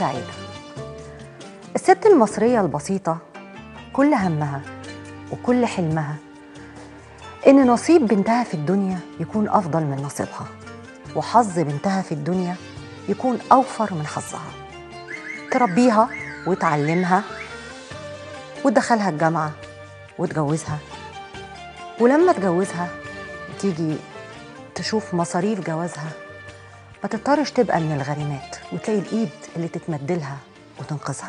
سعيدة الست المصرية البسيطة كل همها وكل حلمها إن نصيب بنتها في الدنيا يكون أفضل من نصيبها وحظ بنتها في الدنيا يكون أوفر من حظها تربيها وتعلمها وتدخلها الجامعة وتجوزها ولما تجوزها تيجي تشوف مصاريف جوازها ما تضطرش تبقى من الغريمات وتلاقي الايد اللي تتمدلها وتنقذها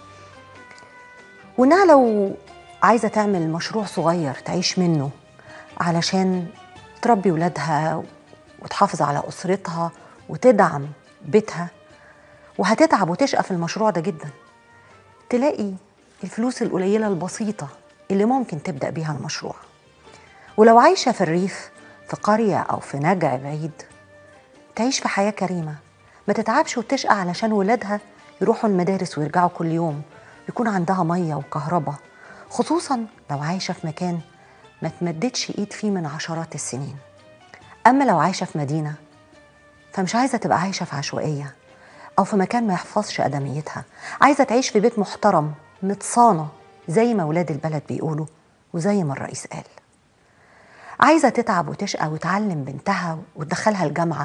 وانها لو عايزه تعمل مشروع صغير تعيش منه علشان تربي ولادها وتحافظ على اسرتها وتدعم بيتها وهتتعب وتشقى في المشروع ده جدا تلاقي الفلوس القليله البسيطه اللي ممكن تبدا بيها المشروع ولو عايشه في الريف في قريه او في نجع بعيد تعيش في حياه كريمه ما تتعبش وتشقى علشان ولادها يروحوا المدارس ويرجعوا كل يوم يكون عندها ميه وكهرباء خصوصا لو عايشه في مكان ما تمددش ايد فيه من عشرات السنين اما لو عايشه في مدينه فمش عايزه تبقى عايشه في عشوائيه او في مكان ما يحفظش ادميتها عايزه تعيش في بيت محترم متصانه زي ما ولاد البلد بيقولوا وزي ما الرئيس قال عايزه تتعب وتشقى وتعلم بنتها وتدخلها الجامعه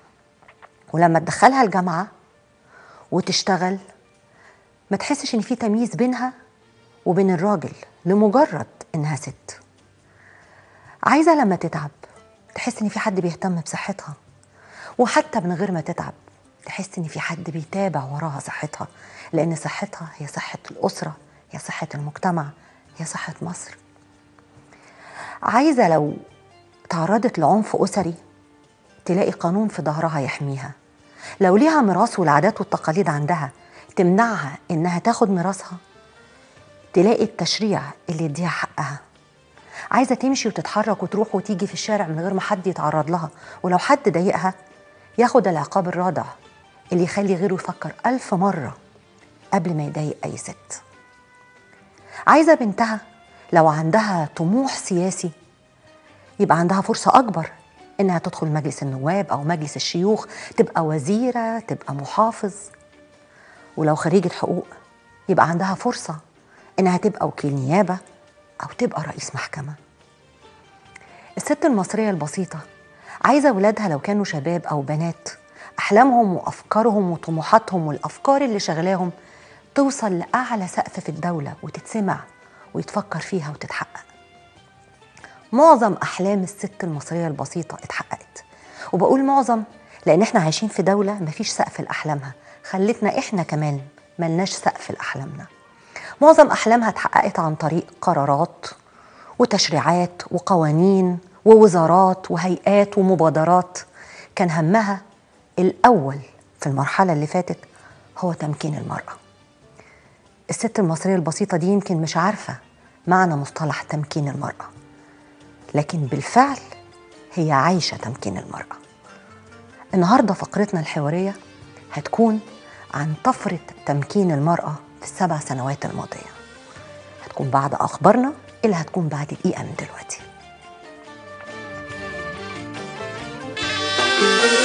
ولما تدخلها الجامعه وتشتغل ما تحسش ان في تمييز بينها وبين الراجل لمجرد انها ست عايزه لما تتعب تحس ان في حد بيهتم بصحتها وحتى من غير ما تتعب تحس ان في حد بيتابع وراها صحتها لان صحتها هي صحه الاسره هي صحه المجتمع هي صحه مصر عايزه لو تعرضت لعنف اسري تلاقي قانون في ظهرها يحميها لو ليها ميراث والعادات والتقاليد عندها تمنعها انها تاخد ميراثها تلاقي التشريع اللي يديها حقها عايزه تمشي وتتحرك وتروح وتيجي في الشارع من غير ما حد يتعرض لها ولو حد ضايقها ياخد العقاب الرادع اللي يخلي غيره يفكر ألف مرة قبل ما يضايق أي ست عايزة بنتها لو عندها طموح سياسي يبقى عندها فرصة أكبر إنها تدخل مجلس النواب أو مجلس الشيوخ تبقى وزيرة تبقى محافظ ولو خريجة حقوق يبقى عندها فرصة إنها تبقى وكيل نيابة أو تبقى رئيس محكمة الست المصرية البسيطة عايزة ولادها لو كانوا شباب أو بنات أحلامهم وأفكارهم وطموحاتهم والأفكار اللي شغلاهم توصل لأعلى سقف في الدولة وتتسمع ويتفكر فيها وتتحقق معظم أحلام الست المصرية البسيطة اتحققت وبقول معظم لأن احنا عايشين في دولة مفيش سقف لأحلامها خلتنا احنا كمان ملناش سقف لأحلامنا معظم أحلامها اتحققت عن طريق قرارات وتشريعات وقوانين ووزارات وهيئات ومبادرات كان همها الأول في المرحلة اللي فاتت هو تمكين المرأة الست المصرية البسيطة دي يمكن مش عارفة معنى مصطلح تمكين المرأة لكن بالفعل هي عايشة تمكين المرأة النهاردة فقرتنا الحوارية هتكون عن طفرة تمكين المرأة في السبع سنوات الماضية هتكون بعد أخبارنا اللي هتكون بعد دقيقة من دلوقتي